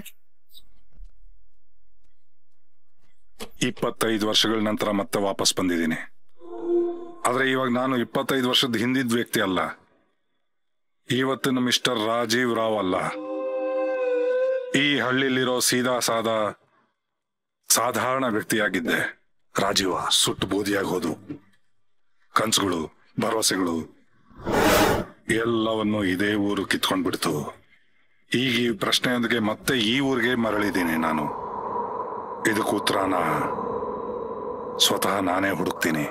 ಇಪ್ಪತ್ತೈದು ವರ್ಷಗಳ ನಂತರ ಮತ್ತೆ ವಾಪಸ್ ಬಂದಿದ್ದೀನಿ ಆದ್ರೆ ಇವಾಗ ನಾನು ಇಪ್ಪತ್ತೈದು ವರ್ಷದ ಹಿಂದಿದ್ದ ವ್ಯಕ್ತಿ ಅಲ್ಲ ಇವತ್ತಿನ ಮಿಸ್ಟರ್ ರಾಜೀವ್ ರಾವ್ ಅಲ್ಲ ಈ ಹಳ್ಳಿಲಿರೋ ಸೀದಾ ಸಾದಾ ಸಾಧಾರಣ ವ್ಯಕ್ತಿಯಾಗಿದ್ದೆ ರಾಜೀವ ಸುಟ್ಟು ಬೂದಿಯಾಗಿ ಹೋದು ಕನ್ಸುಗಳು ಭರವಸೆಗಳು ಎಲ್ಲವನ್ನು ಇದೇ ಊರು ಕಿತ್ಕೊಂಡ್ಬಿಡ್ತು ಈಗ ಈ ಪ್ರಶ್ನೆಯೊಂದಿಗೆ ಮತ್ತೆ ಈ ಊರಿಗೆ ಮರಳಿದ್ದೀನಿ ನಾನು ಇದಕ್ಕೆ ಉತ್ತರನ ಸ್ವತಃ ನಾನೇ ಹುಡುಕ್ತೀನಿ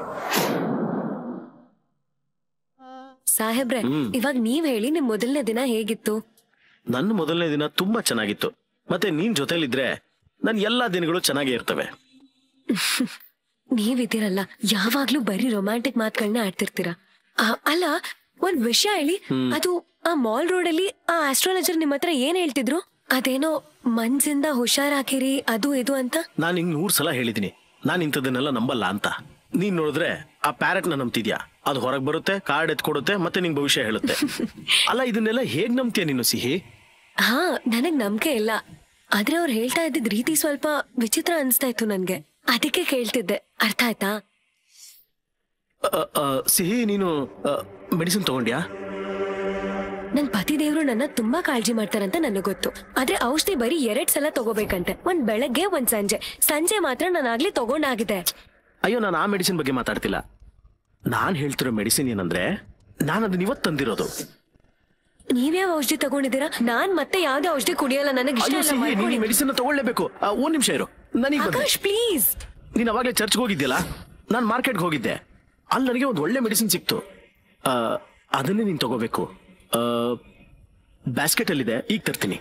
ಸಾಹೇಬ್ರೆ ಇವಾಗ ನೀವ್ ಹೇಳಿ ನಿಮ್ ಮೊದಲನೇ ದಿನ ಹೇಗಿತ್ತು ನನ್ನ ಮೊದಲನೇ ದಿನ ತುಂಬಾ ಚೆನ್ನಾಗಿತ್ತು ಮತ್ತೆ ನೀನ್ ಜೊತೆಲಿದ್ರೆ ನನ್ ಎಲ್ಲಾ ದಿನಗಳು ಚೆನ್ನಾಗೇ ಇರ್ತವೆ ನೀವಿದ್ದೀರಲ್ಲ ಯಾವಾಗ್ಲೂ ಬರೀ ರೊಮ್ಯಾಂಟಿಕ್ ಮಾತುಗಳನ್ನ ಆಡ್ತಿರ್ತೀರಾ ಆ, ಅಲ್ಲ ಒಂದ್ ವಿಷಯ ಹೇಳಿ ಅದು ಆ ಮಾಲ್ ರೋಡ್ ಅಲ್ಲಿ ಆ ಆಸ್ಟ್ರಾಲಜರ್ ನಿಮ್ ಹತ್ರ ಏನ್ ಹೇಳ್ತಿದ್ರು ಅದೇನೋ ಮನ್ಸಿಂದ ಹುಷಾರಾಕಿರಿ ಅದು ಇದು ಅಂತ ನಾನ್ ಹಿಂಗ್ ನೂರ್ ಸಲ ಹೇಳಿದೀನಿ ನಾನ್ ಇಂಥದನ್ನೆಲ್ಲ ನಂಬಲ್ಲ ಅಂತ ನೀನ್ ನೋಡಿದ್ರೆ ಆ ಪ್ಯಾರೆಟ್ ನ ನಂಬ್ತಿದ್ಯಾ ಅದು ಹೊರಗ್ ಬರುತ್ತೆ ಕಾರ್ಡ್ ಎತ್ಕೊಡುತ್ತೆ ಮತ್ತೆ ನಿಂಗ್ ಭವಿಷ್ಯ ಹೇಳುತ್ತೆ ಅಲ್ಲ ಇದನ್ನೆಲ್ಲ ಹೇಗ್ ನಂಬ್ತೀಯ ನೀನು ಸಿಹಿ ಹಾ ನನಗ್ ನಂಬಿಕೆ ಇಲ್ಲ ಆದ್ರೆ ಅವ್ರು ಹೇಳ್ತಾ ಇದ್ದಿದ್ ರೀತಿ ಸ್ವಲ್ಪ ವಿಚಿತ್ರ ಅನ್ಸ್ತಾ ಇತ್ತು ನನ್ಗೆ ಅದಕ್ಕೆ ಕೇಳ್ತಿದ್ದೆ ಅರ್ಥ ಆಯ್ತಾ ಅ, ಅ, ಸಿಹಿ ನೀನು ಮೆಡಿಸಿನ್ ತಗೊಂಡ್ಯಾ ನನ್ ಪತಿ ದೇವ್ರು ನನ್ನ ತುಂಬಾ ಕಾಳಜಿ ಮಾಡ್ತಾರಂತ ನನಗ್ ಗೊತ್ತು ಆದ್ರೆ ಔಷಧಿ ಬರೀ ಎರಡ್ ಸಲ ತಗೋಬೇಕಂತೆ ಒಂದ್ ಬೆಳಗ್ಗೆ ಒಂದ್ ಸಂಜೆ ಸಂಜೆ ಮಾತ್ರ ನಾನು ಆಗ್ಲಿ ತಗೊಂಡಾಗಿದೆ ಅಯ್ಯೋ ನಾನು ಆ ಮೆಡಿಸಿನ್ ಬಗ್ಗೆ ಮಾತಾಡ್ತಿಲ್ಲ ನಾನ್ ಹೇಳ್ತಿರೋ ಮೆಡಿಸಿನ್ ಏನಂದ್ರೆ ನಾನು ಅದನ್ನ ಇವತ್ತು ತಂದಿರೋದು ನೀವ್ಯಾವ ಔಷಧಿ ತಗೊಂಡಿದ್ದೀರಾ ನಾನ್ ಮತ್ತೆ ಯಾವ್ದೇ ಔಷಧಿ ಕುಡಿಯಲ್ಲ ನನಗೆ ಇಷ್ಟ ಅಯ್ಯೋ ಇಲ್ಲ ಸಿಹಿ ನೀನು ಮಾಡ್ಕೊಳ್ಳಿ. ಮೆಡಿಸಿನ್ ತಗೊಳ್ಳೇಬೇಕು ಆ, ಒಂದ್ ನಿಮಿಷ ಇರು ನನಗೆ ಆಕಾಶ್ ಪ್ಲೀಸ್ ನೀನ್ ಅವಾಗ್ಲೇ ಚರ್ಚ್ಗೆ ಹೋಗಿದ್ಯಲ್ಲ ನಾನು ಮಾರ್ಕೆಟ್ಗೆ ಹೋಗಿದ್ದೆ ಅಲ್ಲಿ ನನಗೆ ಒಂದು ಒಳ್ಳೆ ಮೆಡಿಸಿನ್ ಸಿಕ್ತು ಆ, ಅದನ್ನೇ ನೀನ್ ತಗೋಬೇಕು ಬ್ಯಾಸ್ಕೆಟ್ ಅಲ್ಲಿದೆ ಈಗ ತರ್ತೀನಿ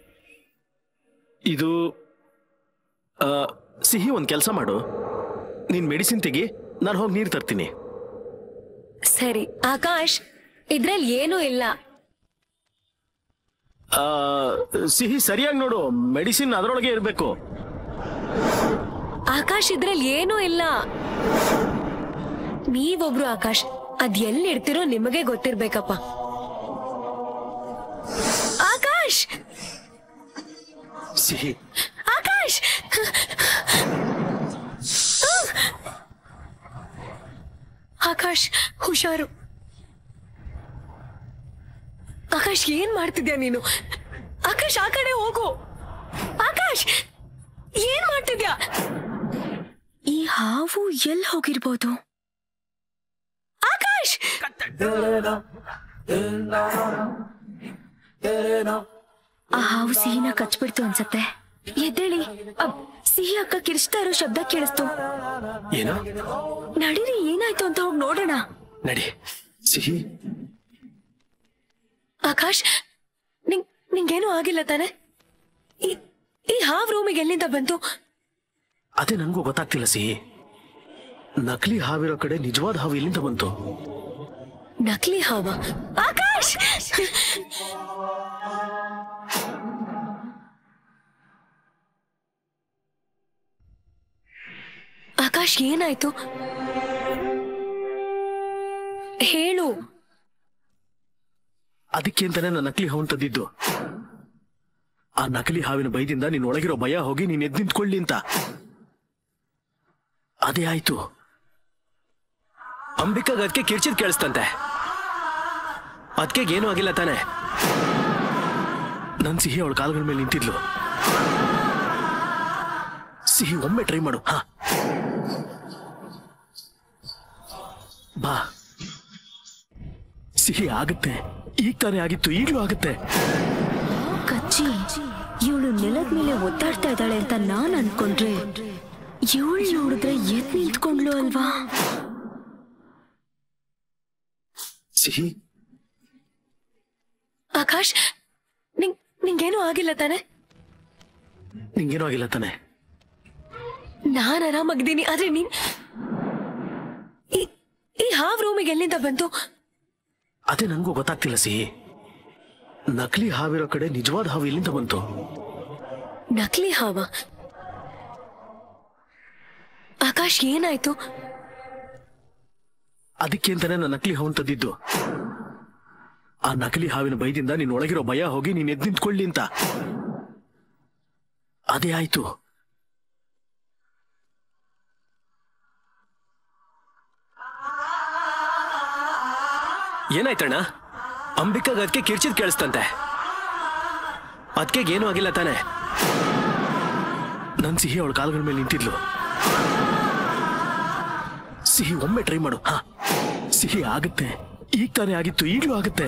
ಇದು ಆ, ಸಿಹಿ ಒಂದ್ ಕೆಲಸ ಮಾಡು ನೀನ್ ಮೆಡಿಸಿನ್ ತೆಗಿ ನಾನು ಹೋಗಿ ನೀರು ತರ್ತೀನಿ ಸರಿ ಆಕಾಶ್ ಇದ್ರಲ್ಲಿ ಏನೂ ಇಲ್ಲ ಆ, ಸಿಹಿ ಸರಿಯಾಗಿ ನೋಡು ಮೆಡಿಸಿನ್ ಅದರೊಳಗೆ ಇರಬೇಕು ಆಕಾಶ್ ಇದ್ರಲ್ಲಿ ಏನೂ ಇಲ್ಲ ನೀವೊಬ್ರು ಆಕಾಶ್ ಅದ್ ಎಲ್ಲಿ ಇಡ್ತಿರೋ ನಿಮಗೆ ಗೊತ್ತಿರ್ಬೇಕಪ್ಪ ಆಕಾಶ್ ಸಿಹಿ ಆಕಾಶ್ ಆಕಾಶ್ ಹುಷಾರು ಆಕಾಶ್ ಏನ್ ಮಾಡ್ತಿದ್ಯಾ ನೀನು ಆಕಾಶ್ ಆ ಕಡೆ ಹೋಗು ಆಕಾಶ್ ಏನ್ ಮಾಡ್ತಿದ್ಯಾ ಈ ಹಾವು ಎಲ್ಲಿ ಹೋಗಿರ್ಬೋದು ಆಕಾಶ್ ಆ ಹಾವು ಸಿಹಿನ ಕಚ್ಬಿಡ್ತು ಅನ್ಸತ್ತೆ ಎದ್ದೇಳಿ ಅಬ್, ಸಿಹಿ ಅಕ್ಕ ಕಿರ್ಚ್ತಾ ಇರೋ ಶಬ್ದ ಕೇಳಿಸ್ತು ಏನು ನಡೀರಿ ಏನಾಯ್ತು ಅಂತ ಹೋಗಿ ನೋಡೋಣ ನಡಿ ಸಿಹಿ ಆಕಾಶ್ ನಿಂಗ್ ನಿಂಗೇನು ಆಗಿಲ್ಲ ತಾನೆ ಈ ಈ ಹಾವ್ ರೂಮಿಗೆ ಎಲ್ಲಿಂದ ಬಂತು ಅದೇ ನನಗೂ ಗೊತ್ತಾಗ್ತಿಲ್ಲ ಸಿಹಿ ನಕಲಿ ಹಾವಿರೋ ಕಡೆ ನಿಜವಾದ ಹಾವು ಎಲ್ಲಿಂದ ಬಂತು ನಕಲಿ ಹಾವ ಆಕಾಶ್ ಆಕಾಶ್ ಏನಾಯ್ತು ಹೇಳು ಅದಕ್ಕೆ ಅಂತಾನೆ ನನ್ನ ನಕಲಿ ಹಾವು ತಂದಿದ್ದು ಆ ನಕಲಿ ಹಾವಿನ ಭಯದಿಂದ ನೀನ್ ಒಳಗಿರೋ ಭಯ ಹೋಗಿ ನೀನ್ ಎದ್ದು ನಿಂತ್ಕೊಳ್ಳಿ ಅಂತ ಅದೇ ಆಯ್ತು ಅಂಬಿಕಾಗ ಅದಕ್ಕೆ ಕಿರ್ಚಿದ್ ಕೇಳಿಸ್ತಂತೆ ಅದಕ್ಕೆ ಏನೂ ಆಗಿಲ್ಲ ತಾನೆ ನನ್ ಸಿಹಿ ಅವಳ ಕಾಲುಗಳ ಮೇಲೆ ನಿಂತಿದ್ಲು ಸಿಹಿ ಒಮ್ಮೆ ಟ್ರೈ ಮಾಡು ಹಾ ಬಾ ಸಿಹಿ ಆಗುತ್ತೆ ಈಗ ತಾನೇ ಆಗಿತ್ತು ಈಗಲೂ ಆಗುತ್ತೆ ಕಚ್ಚಿ ಇವಳು ನೆಲದ ಮೇಲೆ ಒದ್ದಾಡ್ತಾ ಇದ್ದಾಳೆ ಅಂತ ನಾನ್ ಅನ್ಕೊಂಡ್ರೆ ಇವಳು ನೋಡಿದ್ರೆ ಎದ್ ನಿಂತ್ಕೊಂಡ್ಲು ಅಲ್ವಾ ಸಿಹಿ ಆಕಾಶ್ ನಿಂಗ್ ನಿಂಗೇನು ಆಗಿಲ್ಲ ತಾನೆ ನಿಂಗೇನೂ ಆಗಿಲ್ಲ ತಾನೆ ನಾನ್ ಆರಾಮಾಗಿದ್ದೀನಿ ಆದ್ರೆ ನೀನ್ ಈ- ಈ ಹಾವ್ ರೂಮಿಗೆ ಎಲ್ಲಿಂದ ಬಂತು ಅದೇ ನಂಗೂ ಗೊತ್ತಾಗ್ತಿಲ್ಲ ಸಿಹಿ ನಕಲಿ ಹಾವಿರೋ ಕಡೆ ನಿಜವಾದ ಹಾವು ಎಲ್ಲಿಂದ ಬಂತು ನಕಲಿ ಹಾವ ಆಕಾಶ್ ಏನಾಯ್ತು ಅದಕ್ಕೆ ಅಂತಾನೆ ನನ್ನ ನಕಲಿ ಹಾವು ತಂದಿದ್ದು ಆ ನಕಲಿ ಹಾವಿನ ಭಯದಿಂದ ನೀನ್ ಒಳಗಿರೋ ಭಯ ಹೋಗಿ ನೀನ್ ಎದ್ ನಿಂತ್ಕೊಳ್ಳಿ ಅಂತ ಅದೇ ಆಯ್ತು ಏನಾಯ್ತಣ್ಣ ಅಂಬಿಕಾಗ ಅದಕ್ಕೆ ಕಿರ್ಚಿದ್ ಕೇಳಿಸ್ತಂತೆ ಅದಕ್ಕೆ ಏನೂ ಆಗಿಲ್ಲ ತಾನೆ ನನ್ ಸಿಹಿ ಅವಳ ಕಾಲುಗಳ ಮೇಲೆ ನಿಂತಿದ್ಲು ಸಿಹಿ ಒಮ್ಮೆ ಟ್ರೈ ಮಾಡು ಹಾ ಸಿಹಿ ಆಗುತ್ತೆ ಈಗ ತಾನೇ ಆಗಿತ್ತು ಈಗ್ಲೂ ಆಗುತ್ತೆ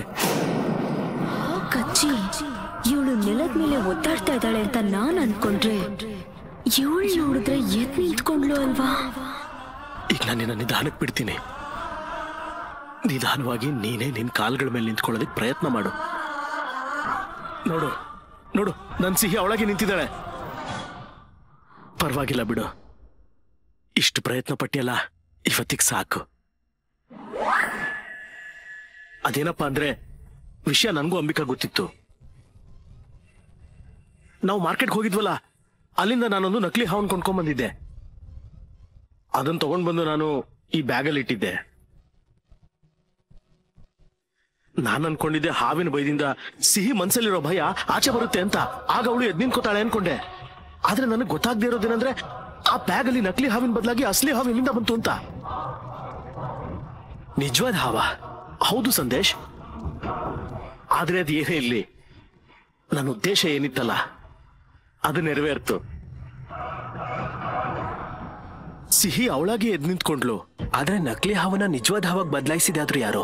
ಕಚ್ಚಿ ಇವಳು ನೆಲದ ಮೇಲೆ ಒತ್ತಾಡ್ತಾ ಇದ್ದಾಳೆ ಅಂತ ನಾನ್ ಅನ್ಕೊಂಡ್ರೆ ಇವಳು ನೋಡಿದ್ರೆ ಎದ್ ನಿಂತ್ಕೊಂಡ್ಲು ಅಲ್ವಾ ಈಗ ನಾನು ನಿನ್ನ ನಿಧಾನಕ್ಕೆ ಬಿಡ್ತೀನಿ ನಿಧಾನವಾಗಿ ನೀನೇ ನಿನ್ ಕಾಲ್ಗಳ ಮೇಲೆ ನಿಂತ್ಕೊಳ್ಳೋದಕ್ಕೆ ಪ್ರಯತ್ನ ಮಾಡು ನೋಡು ನೋಡು ನನ್ ಸಿಹಿ ಅವಳಾಗೆ ನಿಂತಿದ್ದಾಳೆ ಪರವಾಗಿಲ್ಲ ಬಿಡು ಇಷ್ಟು ಪ್ರಯತ್ನ ಪಟ್ಟಿಯಲ್ಲ ಇವತ್ತಿಗೆ ಸಾಕು ಅದೇನಪ್ಪ ಅಂದ್ರೆ ವಿಷಯ ನನಗೂ ಅಂಬಿಕಾ ಗೊತ್ತಿತ್ತು ನಾವು ಮಾರ್ಕೆಟ್ಗೆ ಹೋಗಿದ್ವಲ್ಲ ಅಲ್ಲಿಂದ ನಾನೊಂದು ನಕಲಿ ಹಾವನ್ ಕೊಂಡ್ಕೊಂಡ್ ಬಂದಿದ್ದೆ ಅದನ್ನ ತಗೊಂಡ್ ಬಂದು ನಾನು ಈ ಬ್ಯಾಗಲ್ಲಿ ಇಟ್ಟಿದ್ದೆ ನಾನು ಅನ್ಕೊಂಡಿದ್ದೆ ಹಾವಿನ ಭಯದಿಂದ ಸಿಹಿ ಮನ್ಸಲ್ಲಿರೋ ಭಯ ಆಚೆ ಬರುತ್ತೆ ಅಂತ ಆಗ ಅವಳು ಎದ್ ನಿಂತ್ಕೋತಾಳೆ ಅನ್ಕೊಂಡೆ ಆದ್ರೆ ನನಗೆ ಗೊತ್ತಾಗದೇ ಇರೋದೇನಂದ್ರೆ ಆ ಬ್ಯಾಗ್ ಅಲ್ಲಿ ನಕಲಿ ಹಾವಿನ ಬದಲಾಗಿ ಅಸಲಿ ಹಾವು ಎಲ್ಲಿಂದ ಬಂತು ಅಂತ ನಿಜವಾದ ಹಾವ ಹೌದು ಸಂದೇಶ್ ಆದ್ರೆ ಅದು ಏನೇ ಇರ್ಲಿ ನನ್ನ ಉದ್ದೇಶ ಏನಿತ್ತಲ್ಲ ಅದು ನೆರವೇರ್ತು ಸಿಹಿ ಅವಳಾಗಿ ಎದ್ ನಿಂತ್ಕೊಂಡ್ಲು ಆದ್ರೆ ನಕಲಿ ಹಾವನ್ನ ನಿಜವಾದ ಹಾವಾಗಿ ಬದಲಾಯಿಸಿದಾದ್ರು ಯಾರೋ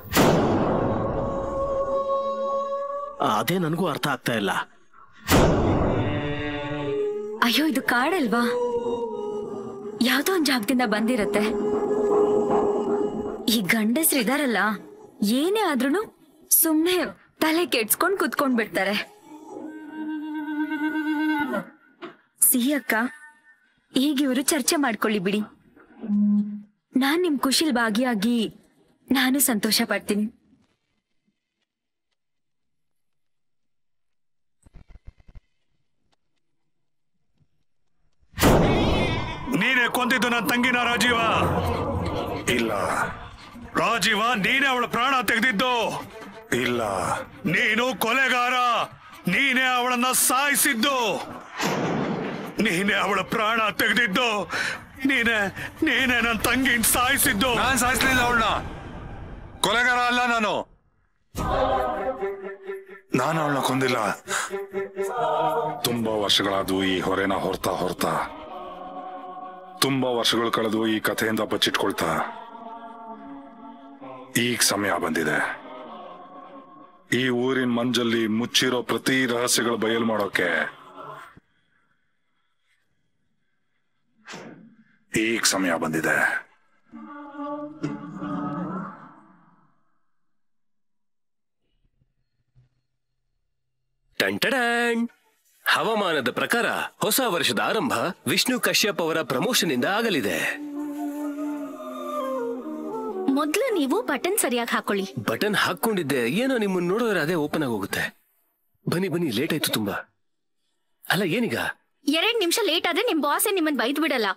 ಅದೇ ನನಗೂ ಅರ್ಥ ಆಗ್ತಾ ಇಲ್ಲ ಅಯ್ಯೋ ಇದು ಕಾಡಲ್ವಾ ಯಾವ್ದೋ ಒಂದ್ ಜಾಗದಿಂದ ಬಂದಿರತ್ತೆ ಈ ಗಂಡಸ್ರು ಇದಾರಲ್ಲ ಏನೇ ಆದ್ರೂನು ಸುಮ್ನೆ ತಲೆ ಕೆಡ್ಸ್ಕೊಂಡ್ ಕುತ್ಕೊಂಡ್ ಬಿಡ್ತಾರೆ ಸಿಹಿ ಅಕ್ಕ ಈಗ ಇವರು ಚರ್ಚೆ ಮಾಡ್ಕೊಳ್ಳಿ ಬಿಡಿ ನಾನ್ ನಿಮ್ ಖುಷಿಲ್ ಭಾಗಿಯಾಗಿ ನಾನು ಸಂತೋಷ ಪಡ್ತೀನಿ ನೀನೇ ಕೊಂದಿದ್ದು ನನ್ನ ತಂಗಿನ ರಾಜೀವ ಇಲ್ಲ ರಾಜೀವ ನೀನೇ ಅವಳ ಪ್ರಾಣ ತೆಗೆದಿದ್ದು ಇಲ್ಲ ನೀನು ಕೊಲೆಗಾರ ನೀನೇ ಅವಳನ್ನ ಸಾಯಿಸಿದ್ದು ನೀನೇ ಅವಳ ಪ್ರಾಣ ತೆಗೆದಿದ್ದು ನೀನೇ ನೀನೇ ನನ್ನ ತಂಗಿನ ಸಾಯಿಸಿದ್ದು ನಾನ್ ಸಾಯಿಸ್ಲಿಲ್ಲ ಅವಳನ್ನ ಕೊಲೆಗಾರ ಅಲ್ಲ ನಾನು ನಾನು ಅವಳನ್ನ ಕೊಂದಿಲ್ಲ ತುಂಬಾ ವರ್ಷಗಳಾದವು ಈ ಹೊರೆನ ಹೊರ್ತಾ ಹೊರ್ತಾ ತುಂಬಾ ವರ್ಷಗಳು ಕಳೆದು ಈ ಕಥೆಯಿಂದ ಬಚ್ಚಿಟ್ಕೊಳ್ತಾ ಈಗ ಸಮಯ ಬಂದಿದೆ ಈ ಊರಿನ ಮಂಜಲ್ಲಿ ಮುಚ್ಚಿರೋ ಪ್ರತಿ ರಹಸ್ಯಗಳು ಬಯಲು ಮಾಡೋಕೆ ಈಗ ಸಮಯ ಬಂದಿದೆ ಟಂಟಡಾನ್ ಹವಾಮಾನದ ಪ್ರಕಾರ ಹೊಸ ವರ್ಷದ ಆರಂಭ ವಿಷ್ಣು ಕಶ್ಯಪ್ ಅವರ ಪ್ರಮೋಷನ್ ಇಂದ ಆಗಲಿದೆ ಮೊದ್ಲು ನೀವು ಬಟನ್ ಸರಿಯಾಗಿ ಹಾಕೊಳ್ಳಿ ಬಟನ್ ಹಾಕೊಂಡಿದ್ದೆ ಏನೋ ನಿಮ್ಮನ್ನ ನೋಡಿದ್ರೆ ಅದೇ ಓಪನ್ ಆಗಿ ಹೋಗುತ್ತೆ ಬನ್ನಿ ಬನ್ನಿ ಲೇಟ್ ಆಯ್ತು ತುಂಬಾ ಅಲ್ಲ ಏನೀಗ ಎರಡ್ ನಿಮಿಷ ಲೇಟ್ ಆದ್ರೆ ನಿಮ್ ಬಾಸೇ ನಿಮ್ಮನ್ ಬೈದ್ ಬಿಡಲ್ಲ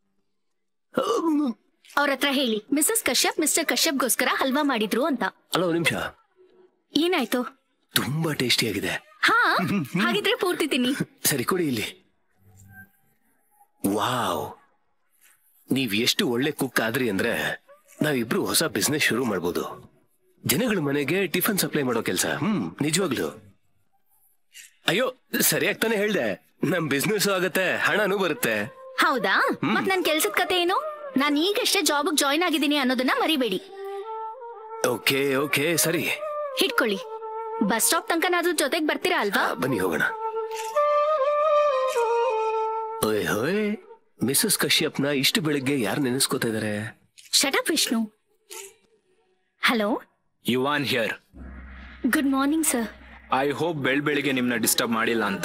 ಅವ್ರ ಹತ್ರ ಹೇಳಿ ಮಿಸಸ್ ಕಶ್ಯಪ್ ಮಿಸ್ಟರ್ ಕಶ್ಯಪ್ಗೋಸ್ಕರ ಹಲ್ವಾ ಮಾಡಿದ್ರು ಅಂತ ಅಲ್ಲ ಒಂದ್ ನಿಮಿಷ ಏನಾಯ್ತು ತುಂಬಾ ಟೇಸ್ಟಿ ಆಗಿದೆ ಹಾ ಹಾಗಿದ್ರೆ ಪೂರ್ತಿ ತಿನ್ನಿ ಸರಿ ಕೊಡಿ ಇಲ್ಲಿ ವಾವ್ ನೀವ್ ಎಷ್ಟು ಒಳ್ಳೆ ಕುಕ್ ಆದ್ರಿ ಅಂದ್ರೆ ನಾವಿಬ್ರು ಹೊಸ ಬಿಸ್ನೆಸ್ ಶುರು ಮಾಡ್ಬೋದು ಜನಗಳ ಮನೆಗೆ ಟಿಫನ್ ಸಪ್ಲೈ ಮಾಡೋ ಕೆಲಸ ಹ್ಮ್ ನಿಜವಾಗ್ಲು ಅಯ್ಯೋ ಸರಿಯಾಗಿ ತಾನೇ ಹೇಳ್ದೆ ನಮ್ ಬಿಸ್ನೆಸ್ ಆಗತ್ತೆ ಹಣನೂ ಬರುತ್ತೆ ಹೌದಾ ಮತ್ ನನ್ ಕೆಲ್ಸದ ಕತೆ ಏನು ನಾನ್ ಈಗಷ್ಟೇ ಜಾಬ್ ಜಾಯ್ನ್ ಆಗಿದ್ದೀನಿ ಅನ್ನೋದನ್ನ ಮರಿಬೇಡಿ ಓಕೆ ಓಕೆ ಸರಿ ಹಿಡ್ಕೊಳ್ಳಿ ಬಸ್ ಸ್ಟಾಪ್ ತನಕ ನಾದ್ರ ಜೊತೆಗ್ ಬರ್ತೀರಾ ಅಲ್ವಾ ಬನ್ನಿ ಹೋಗೋಣ ಓಯ್ ಹೋಯ್ ಮಿಸಸ್ ಕಶ್ಯಪ್ನ ಇಷ್ಟು ಬೆಳಿಗ್ಗೆ ಯಾರು ನೆನೆಸ್ಕೋತಾ ಇದಾರೆ shut up Vishnu hello Yuvan here good morning sir I hope ಬೆಳ್ ಬೆಳಿಗ್ಗೆ ನಿಮ್ನ ಡಿಸ್ಟರ್ಬ್ ಮಾಡಿಲ್ಲ ಅಂತ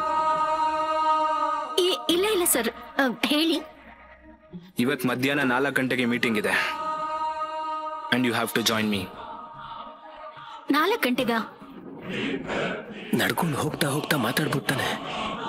ಇಲ್ಲ ಇಲ್ಲ ಸರ್ ಹೇಳಿ ಇವತ್ ಮಧ್ಯಾಹ್ನ ನಾಲ್ಕು ಗಂಟೆಗೆ ಮೀಟಿಂಗ್ ಇದೆ and you have to join me ನಾಲ್ಕು ಗಂಟೆಗ ನಡ್ಕೊಂಡು ಹೋಗ್ತಾ ಹೋಗ್ತಾ ಮಾತಾಡ್ಬಿಡ್ತಾನೆ